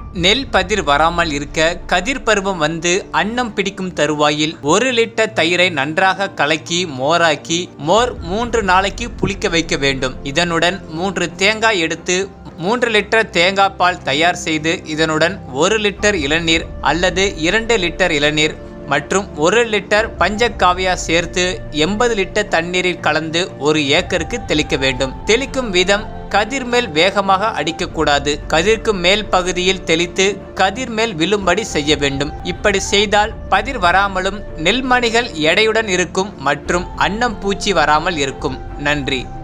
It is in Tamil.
நெல் பதிர் வராமல் இருக்க கதிர் பருவம் வந்து அன்னம் பிடிக்கும் தருவாயில் ஒரு லிட்டர் தயிரை நன்றாக கலக்கி மோராக்கி மோர் மூன்று நாளைக்கு புளிக்க வைக்க வேண்டும் இதனுடன் மூன்று தேங்காய் எடுத்து மூன்று லிட்டர் தேங்காய் பால் தயார் செய்து இதனுடன் ஒரு லிட்டர் இளநீர் அல்லது இரண்டு லிட்டர் இளநீர் மற்றும் ஒரு லிட்டர் பஞ்சகாவியா சேர்த்து எண்பது லிட்டர் தண்ணீரில் கலந்து ஒரு ஏக்கருக்கு தெளிக்க வேண்டும் தெளிக்கும் விதம் கதிர் மேல் வேகமாக அடிக்கக்கூடாது கதிர்க்கு மேல் பகுதியில் தெளித்து கதிர் மேல் விழும்படி செய்ய வேண்டும் இப்படி செய்தால் பதிர் வராமலும் நெல்மணிகள் எடையுடன் இருக்கும் மற்றும் அன்னம் பூச்சி வராமல் இருக்கும் நன்றி